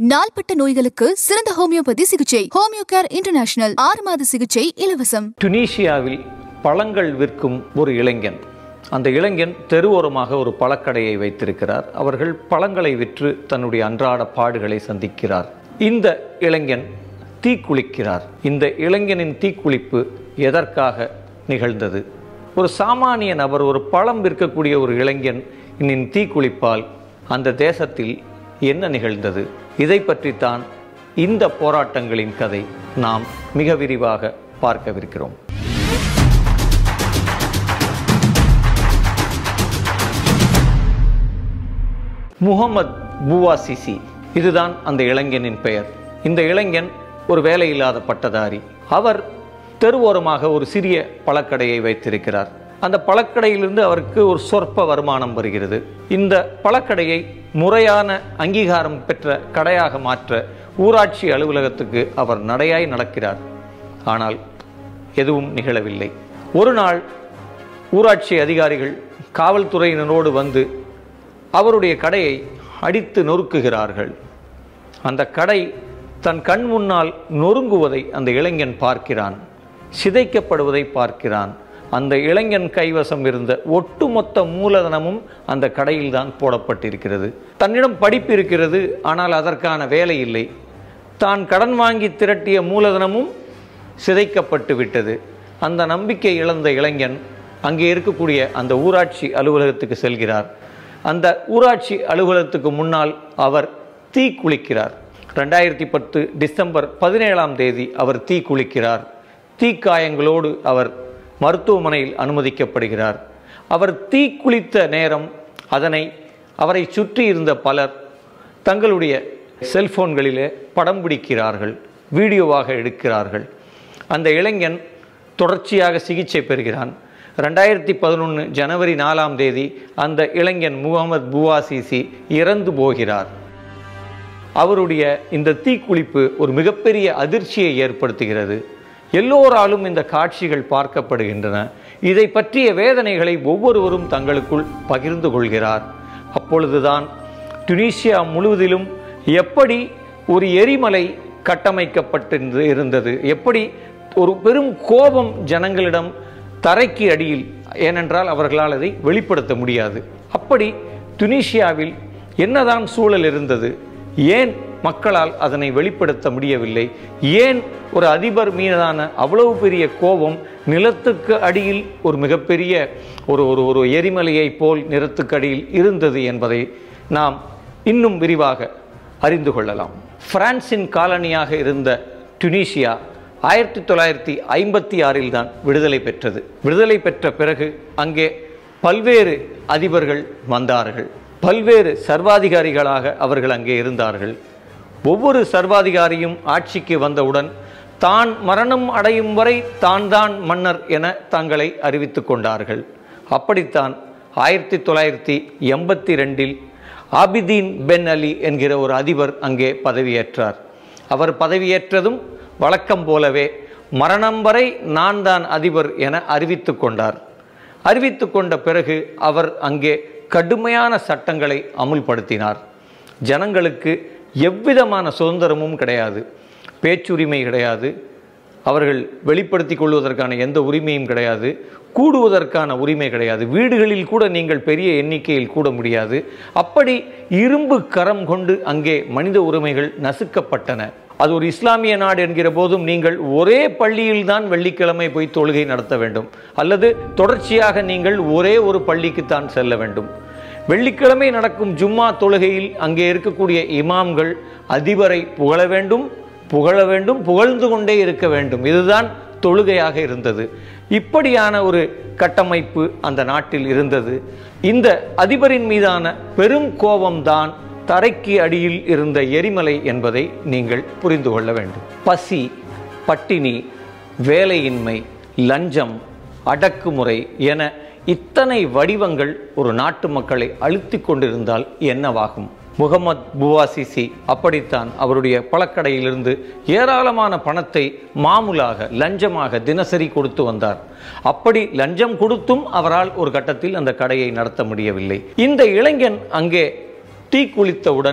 நாள்பட்ட நோய்களுக்கு சிறந்த ஹோமியோபதி சிகிச்சை ஹோமியோ கேர் இன்டர்நேஷனல் ஆறு மாத சிகிச்சை இலவசம் டுனீஷியாவில் பழங்கள் விற்கும் ஒரு இளைஞன் அந்த இளைஞன் தெருவோரமாக ஒரு பழக்கடையை வைத்திருக்கிறார் அவர்கள் பழங்களை விற்று தன்னுடைய அன்றாட பாடுகளை சந்திக்கிறார் இந்த இளைஞன் தீக்குளிக்கிறார் இந்த இளைஞனின் தீக்குளிப்பு எதற்காக நிகழ்ந்தது ஒரு சாமானிய நபர் ஒரு பழம் விற்கக்கூடிய ஒரு இளைஞன் இன்னின் தீக்குளிப்பால் அந்த தேசத்தில் என்ன நிகழ்ந்தது இதை பற்றித்தான் இந்த போராட்டங்களின் கதை நாம் மிக விரிவாக பார்க்கவிருக்கிறோம் முகமது பூவாசிசி இதுதான் அந்த இளைஞனின் பெயர் இந்த இளைஞன் ஒரு வேலையில்லாத பட்டதாரி அவர் தெருவோரமாக ஒரு சிறிய பழக்கடையை வைத்திருக்கிறார் அந்த பழக்கடையிலிருந்து அவருக்கு ஒரு சொற்ப வருமானம் வருகிறது இந்த பழக்கடையை முறையான அங்கீகாரம் பெற்ற கடையாக மாற்ற ஊராட்சி அலுவலகத்துக்கு அவர் நடையாய் நடக்கிறார் ஆனால் எதுவும் நிகழவில்லை ஒரு நாள் ஊராட்சி அதிகாரிகள் காவல்துறையினரோடு வந்து அவருடைய கடையை அடித்து நொறுக்குகிறார்கள் அந்த கடை தன் கண் முன்னால் நொறுங்குவதை அந்த இளைஞன் பார்க்கிறான் சிதைக்கப்படுவதை பார்க்கிறான் அந்த இளைஞன் கைவசம் இருந்த ஒட்டுமொத்த மூலதனமும் அந்த கடையில் தான் போடப்பட்டிருக்கிறது தன்னிடம் படிப்பு இருக்கிறது ஆனால் அதற்கான வேலை இல்லை தான் கடன் வாங்கி திரட்டிய மூலதனமும் சிதைக்கப்பட்டு விட்டது அந்த நம்பிக்கை இழந்த இளைஞன் அங்கே இருக்கக்கூடிய அந்த ஊராட்சி அலுவலகத்துக்கு செல்கிறார் அந்த ஊராட்சி அலுவலகத்துக்கு முன்னால் அவர் தீ குளிக்கிறார் ரெண்டாயிரத்தி பத்து டிசம்பர் பதினேழாம் தேதி அவர் தீ குளிக்கிறார் தீக்காயங்களோடு அவர் மருத்துவமனையில் அனுமதிக்கப்படுகிறார் அவர் தீ குளித்த நேரம் அதனை அவரை சுற்றி இருந்த பலர் தங்களுடைய செல்போன்களிலே படம் பிடிக்கிறார்கள் வீடியோவாக எடுக்கிறார்கள் அந்த இளைஞன் தொடர்ச்சியாக சிகிச்சை பெறுகிறான் ரெண்டாயிரத்தி பதினொன்று ஜனவரி நாலாம் தேதி அந்த இளைஞன் முகமது புவாசிசி இறந்து போகிறார் அவருடைய இந்த தீக்குளிப்பு ஒரு மிகப்பெரிய அதிர்ச்சியை ஏற்படுத்துகிறது எல்லோராலும் இந்த காட்சிகள் பார்க்கப்படுகின்றன இதை பற்றிய வேதனைகளை ஒவ்வொருவரும் தங்களுக்குள் பகிர்ந்து கொள்கிறார் அப்பொழுதுதான் டுனீசியா முழுவதிலும் எப்படி ஒரு எரிமலை கட்டமைக்கப்பட்டு இருந்தது எப்படி ஒரு பெரும் கோபம் ஜனங்களிடம் தரைக்கு அடியில் ஏனென்றால் அவர்களால் அதை வெளிப்படுத்த முடியாது அப்படி துனிஷியாவில் என்னதான் சூழல் இருந்தது ஏன் மக்களால் அதனை வெளிப்படுத்த முடியவில்லை ஏன் ஒரு அதிபர் மீதான அவ்வளவு பெரிய கோபம் நிலத்துக்கு அடியில் ஒரு மிகப்பெரிய ஒரு ஒரு ஒரு எரிமலையைப் போல் நிலத்துக்கு அடியில் இருந்தது என்பதை நாம் இன்னும் விரிவாக அறிந்து கொள்ளலாம் பிரான்சின் காலனியாக இருந்த டுனீஷியா ஆயிரத்தி தொள்ளாயிரத்தி ஐம்பத்தி ஆறில் தான் விடுதலை பெற்றது விடுதலை பெற்ற பிறகு அங்கே பல்வேறு அதிபர்கள் வந்தார்கள் பல்வேறு சர்வாதிகாரிகளாக அவர்கள் அங்கே இருந்தார்கள் ஒவ்வொரு சர்வாதிகாரியும் ஆட்சிக்கு வந்தவுடன் தான் மரணம் அடையும் வரை தான் தான் மன்னர் என தங்களை அறிவித்து கொண்டார்கள் அப்படித்தான் ஆயிரத்தி தொள்ளாயிரத்தி எண்பத்தி ரெண்டில் ஆபிதீன் பென் அலி என்கிற ஒரு அதிபர் அங்கே பதவியேற்றார் அவர் பதவியேற்றதும் வழக்கம் போலவே மரணம் வரை நான் தான் அதிபர் என அறிவித்து கொண்டார் அறிவித்து கொண்ட பிறகு அவர் அங்கே கடுமையான சட்டங்களை அமுல்படுத்தினார் ஜனங்களுக்கு எவ்விதமான சுதந்திரமும் கிடையாது பேச்சுரிமை கிடையாது அவர்கள் வெளிப்படுத்தி கொள்வதற்கான எந்த உரிமையும் கிடையாது கூடுவதற்கான உரிமை கிடையாது வீடுகளில் கூட நீங்கள் பெரிய எண்ணிக்கையில் கூட முடியாது அப்படி இரும்பு கரம் கொண்டு அங்கே மனித உரிமைகள் நசுக்கப்பட்டன அது ஒரு இஸ்லாமிய நாடு என்கிற போதும் நீங்கள் ஒரே பள்ளியில் தான் வெள்ளிக்கிழமை போய் தொழுகை நடத்த வேண்டும் அல்லது தொடர்ச்சியாக நீங்கள் ஒரே ஒரு பள்ளிக்குத்தான் செல்ல வேண்டும் வெள்ளிக்கிழமை நடக்கும் ஜும்மா தொழுகையில் அங்கே இருக்கக்கூடிய இமாம்கள் அதிபரை புகழ வேண்டும் புகழ வேண்டும் புகழ்ந்து கொண்டே இருக்க வேண்டும் இதுதான் தொழுகையாக இருந்தது இப்படியான ஒரு கட்டமைப்பு அந்த நாட்டில் இருந்தது இந்த அதிபரின் மீதான பெரும் கோபம்தான் தரைக்கு அடியில் இருந்த எரிமலை என்பதை நீங்கள் புரிந்து கொள்ள வேண்டும் பசி பட்டினி வேலையின்மை லஞ்சம் அடக்குமுறை என இத்தனை வடிவங்கள் ஒரு நாட்டு மக்களை அழுத்தி கொண்டிருந்தால் என்னவாகும் முகமது புவாசிசி அப்படித்தான் அவருடைய பழக்கடையிலிருந்து ஏராளமான பணத்தை மாமூலாக லஞ்சமாக தினசரி கொடுத்து வந்தார் அப்படி லஞ்சம் கொடுத்தும் அவரால் ஒரு கட்டத்தில் அந்த கடையை நடத்த முடியவில்லை இந்த இளைஞன் அங்கே தீ குளித்தவுடன்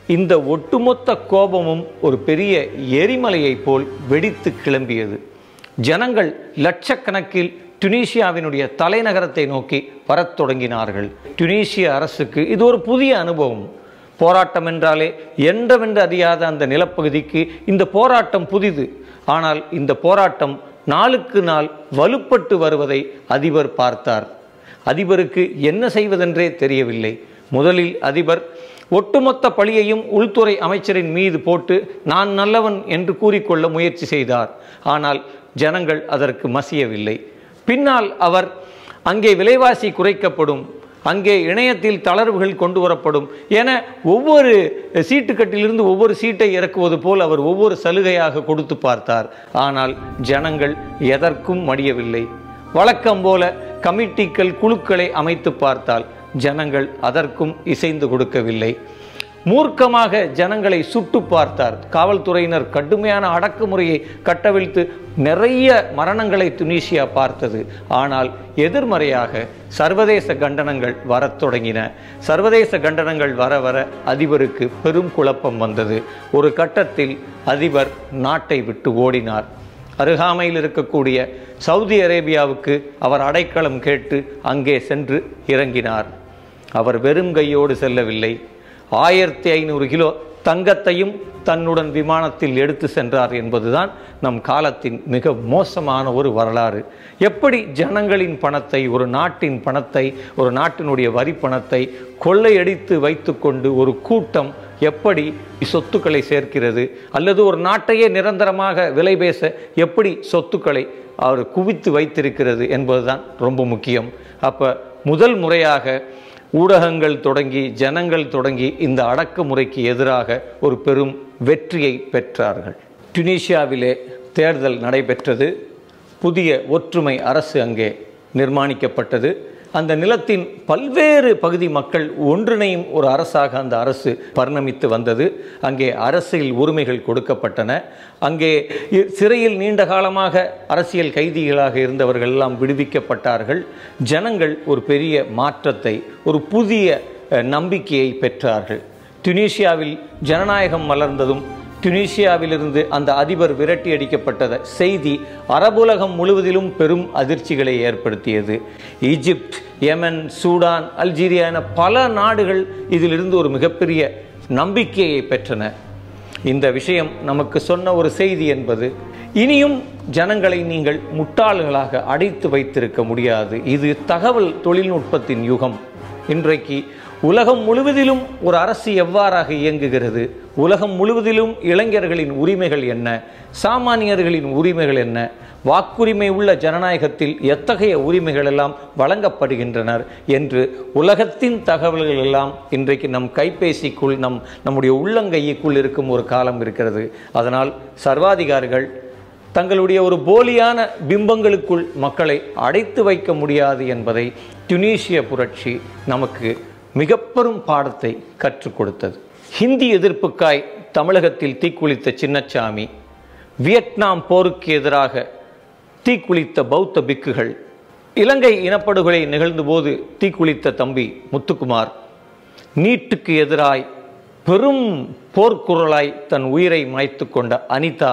இந்த ஒட்டுமொத்த கோபமும் ஒரு பெரிய எரிமலையைப் போல் வெடித்து கிளம்பியது ஜனங்கள் லட்சக்கணக்கில் டுனீஷியாவினுடைய தலைநகரத்தை நோக்கி வரத் தொடங்கினார்கள் டுனீஷிய அரசுக்கு இது ஒரு புதிய அனுபவம் போராட்டம் என்றாலே என்றவென்று அறியாத அந்த நிலப்பகுதிக்கு இந்த போராட்டம் புதிது ஆனால் இந்த போராட்டம் நாளுக்கு நாள் வலுப்பட்டு வருவதை அதிபர் பார்த்தார் அதிபருக்கு என்ன செய்வதென்றே தெரியவில்லை முதலில் அதிபர் ஒட்டுமொத்த பழியையும் உள்துறை அமைச்சரின் மீது போட்டு நான் நல்லவன் என்று கூறிக்கொள்ள முயற்சி செய்தார் ஆனால் ஜனங்கள் அதற்கு மசியவில்லை பின்னால் அவர் அங்கே விலைவாசி குறைக்கப்படும் அங்கே இணையத்தில் தளர்வுகள் கொண்டு வரப்படும் என ஒவ்வொரு சீட்டுக்கட்டிலிருந்து ஒவ்வொரு சீட்டை இறக்குவது போல் அவர் ஒவ்வொரு சலுகையாக கொடுத்து பார்த்தார் ஆனால் ஜனங்கள் எதற்கும் மடியவில்லை வழக்கம் போல கமிட்டிகள் குழுக்களை அமைத்து பார்த்தால் ஜனங்கள் அதற்கும் இசைந்து கொடுக்கவில்லை மூர்க்கமாக ஜனங்களை சுட்டு பார்த்தார் காவல்துறையினர் கடுமையான அடக்குமுறையை கட்டவிழ்த்து நிறைய மரணங்களை துனிசியா பார்த்தது ஆனால் எதிர்மறையாக சர்வதேச கண்டனங்கள் வரத் தொடங்கின சர்வதேச கண்டனங்கள் வர வர அதிபருக்கு பெரும் குழப்பம் வந்தது ஒரு கட்டத்தில் அதிபர் நாட்டை விட்டு ஓடினார் அருகாமையில் இருக்கக்கூடிய சவுதி அரேபியாவுக்கு அவர் அடைக்கலம் கேட்டு அங்கே சென்று இறங்கினார் அவர் வெறும் கையோடு செல்லவில்லை ஆயிரத்தி ஐநூறு கிலோ தங்கத்தையும் தன்னுடன் விமானத்தில் எடுத்து சென்றார் என்பதுதான் நம் காலத்தின் மிக மோசமான ஒரு வரலாறு எப்படி ஜனங்களின் பணத்தை ஒரு நாட்டின் பணத்தை ஒரு நாட்டினுடைய வரி பணத்தை கொள்ளையடித்து வைத்துக்கொண்டு ஒரு கூட்டம் எப்படி சொத்துக்களை சேர்க்கிறது அல்லது ஒரு நாட்டையே நிரந்தரமாக விலை பேச எப்படி சொத்துக்களை அவர் குவித்து வைத்திருக்கிறது என்பதுதான் ரொம்ப முக்கியம் அப்போ முதல் முறையாக ஊடகங்கள் தொடங்கி ஜனங்கள் தொடங்கி இந்த அடக்குமுறைக்கு எதிராக ஒரு பெரும் வெற்றியை பெற்றார்கள் டுனீஷியாவிலே தேர்தல் நடைபெற்றது புதிய ஒற்றுமை அரசு அங்கே நிர்மாணிக்கப்பட்டது அந்த நிலத்தின் பல்வேறு பகுதி மக்கள் ஒன்றிணையும் ஒரு அரசாக அந்த அரசு பரிணமித்து வந்தது அங்கே அரசியல் உரிமைகள் கொடுக்கப்பட்டன அங்கே இ- சிறையில் நீண்ட காலமாக அரசியல் கைதிகளாக இருந்தவர்கள் எல்லாம் விடுவிக்கப்பட்டார்கள் ஜனங்கள் ஒரு பெரிய மாற்றத்தை ஒரு புதிய அஹ், நம்பிக்கையை பெற்றார்கள் துனிஷியாவில் ஜனநாயகம் மலர்ந்ததும் துனிசியாவிலிருந்து அந்த அதிபர் விரட்டி அடிக்கப்பட்டத செய்தி அரபுலகம் முழுவதிலும் பெரும் அதிர்ச்சிகளை ஏற்படுத்தியது ஈஜிப்ட் யெமன் சூடான் அல்ஜீரியா என பல நாடுகள் இதிலிருந்து ஒரு மிகப்பெரிய நம்பிக்கையை பெற்றன இந்த விஷயம் நமக்கு சொன்ன ஒரு செய்தி என்பது இனியும் ஜனங்களை நீங்கள் முட்டாள்களாக அடைத்து வைத்திருக்க முடியாது இது தகவல் தொழில்நுட்பத்தின் யுகம் இன்றைக்கு உலகம் முழுவதிலும் ஒரு அரசு எவ்வாறாக இயங்குகிறது உலகம் முழுவதிலும் இளைஞர்களின் உரிமைகள் என்ன சாமானியர்களின் உரிமைகள் என்ன வாக்குரிமை உள்ள ஜனநாயகத்தில் எத்தகைய உரிமைகள் எல்லாம் வழங்கப்படுகின்றனர் என்று உலகத்தின் தகவல்கள் எல்லாம் இன்றைக்கு நம் கைபேசிக்குள் நம் நம்முடைய உள்ளங்கைக்குள் இருக்கும் ஒரு காலம் இருக்கிறது அதனால் சர்வாதிகாரிகள் தங்களுடைய ஒரு போலியான பிம்பங்களுக்குள் மக்களை அடைத்து வைக்க முடியாது என்பதை டுனீஷிய புரட்சி நமக்கு மிக பெரும் பாடத்தை கற்றுக் கொடுத்தது ஹிந்தி எதிர்ப்புக்காய் தமிழகத்தில் தீக்குளித்த சின்னச்சாமி வியட்நாம் போருக்கு எதிராக தீக்குளித்த பௌத்த பிக்குகள் இலங்கை இனப்படுகொலை நிகழ்ந்தபோது தீக்குளித்த தம்பி முத்துக்குமார் நீட்டுக்கு எதிராய் பெரும் போர்க்குரலாய் தன் உயிரை மாய்த்து கொண்ட அனிதா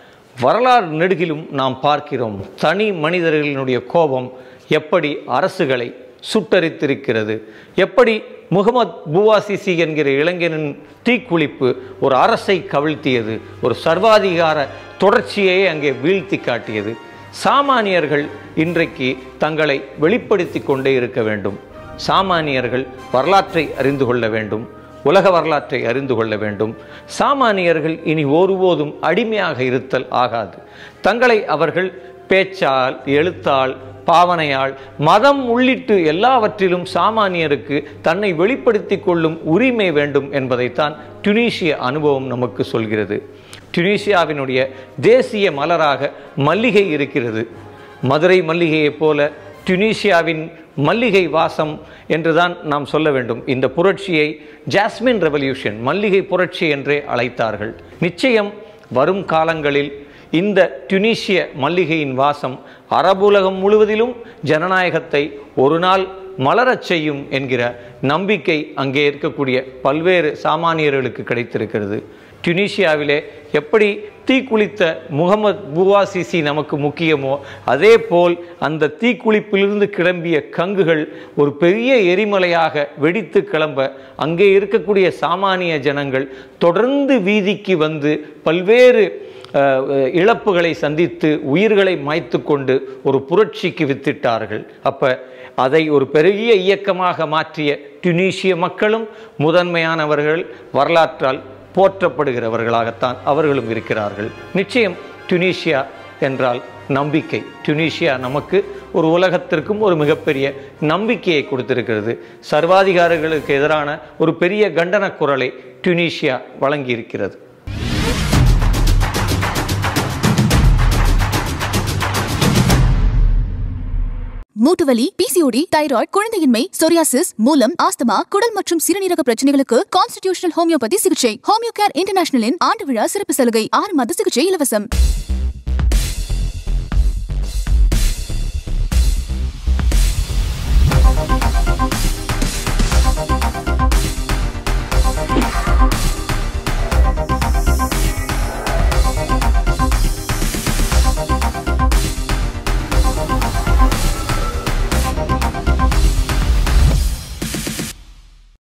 வரலாறு நெடுகிலும் நாம் பார்க்கிறோம் தனி மனிதர்களினுடைய கோபம் எப்படி அரசுகளை சுட்டரித்திருக்கிறது எப்படி முகமது புவாசிசி என்கிற இளைஞனின் தீக்குளிப்பு ஒரு அரசை கவிழ்த்தியது ஒரு சர்வாதிகார தொடர்ச்சியை அங்கே வீழ்த்தி காட்டியது சாமானியர்கள் இன்றைக்கு தங்களை வெளிப்படுத்தி கொண்டே இருக்க வேண்டும் சாமானியர்கள் வரலாற்றை அறிந்து கொள்ள வேண்டும் உலக வரலாற்றை அறிந்து கொள்ள வேண்டும் சாமானியர்கள் இனி ஒருபோதும் அடிமையாக இருத்தல் ஆகாது தங்களை அவர்கள் பேச்சால் எழுத்தால் பாவனையால் மதம் உள்ளிட்டு எல்லாவற்றிலும் சாமானியருக்கு தன்னை வெளிப்படுத்தி கொள்ளும் உரிமை வேண்டும் என்பதைத்தான் டுனீஷிய அனுபவம் நமக்கு சொல்கிறது டுனீஷியாவினுடைய தேசிய மலராக மல்லிகை இருக்கிறது மதுரை மல்லிகையைப் போல டுனீஷியாவின் மல்லிகை வாசம் என்றுதான் நாம் சொல்ல வேண்டும் இந்த புரட்சியை ஜாஸ்மின் ரெவல்யூஷன் மல்லிகை புரட்சி என்றே அழைத்தார்கள் நிச்சயம் வரும் காலங்களில் இந்த டுனீஷிய மல்லிகையின் வாசம் அரபுலகம் முழுவதிலும் ஜனநாயகத்தை ஒரு நாள் மலரச் செய்யும் என்கிற நம்பிக்கை அங்கே இருக்கக்கூடிய பல்வேறு சாமானியர்களுக்கு கிடைத்திருக்கிறது டுனிஷியாவிலே எப்படி தீக்குளித்த முகமது புவாசிசி நமக்கு முக்கியமோ அதே போல் அந்த தீக்குளிப்பிலிருந்து கிளம்பிய கங்குகள் ஒரு பெரிய எரிமலையாக வெடித்து கிளம்ப அங்கே இருக்கக்கூடிய சாமானிய ஜனங்கள் தொடர்ந்து வீதிக்கு வந்து பல்வேறு அஹ், இழப்புகளை சந்தித்து உயிர்களை மாய்த்து கொண்டு ஒரு புரட்சிக்கு வித்திட்டார்கள் அப்ப அதை ஒரு பெரிய இயக்கமாக மாற்றிய டுனீஷிய மக்களும் முதன்மையானவர்கள் வரலாற்றால் போற்றப்படுகிறவர்களாகத்தான் அவர்களும் இருக்கிறார்கள் நிச்சயம் டுனீஷியா என்றால் நம்பிக்கை டுனீஷியா நமக்கு ஒரு உலகத்திற்கும் ஒரு மிகப்பெரிய நம்பிக்கையை கொடுத்திருக்கிறது சர்வாதிகாரிகளுக்கு எதிரான ஒரு பெரிய கண்டன குரலை டுனீஷியா வழங்கியிருக்கிறது மூட்டுவலி பிசிஓடி தைராய்டு குழந்தையின்மை சொரியாசிஸ் மூலம் ஆஸ்துமா குடல் மற்றும் சிறுநீரக பிரச்சனைகளுக்கு கான்ஸ்டிடியூஷனல் ஹோமியோபதி சிகிச்சை ஹோமியோ கேர் இன்டர்நேஷனலின் ஆண்டு விழா சிறப்பு சலுகை ஆறு மாத சிகிச்சை இலவசம்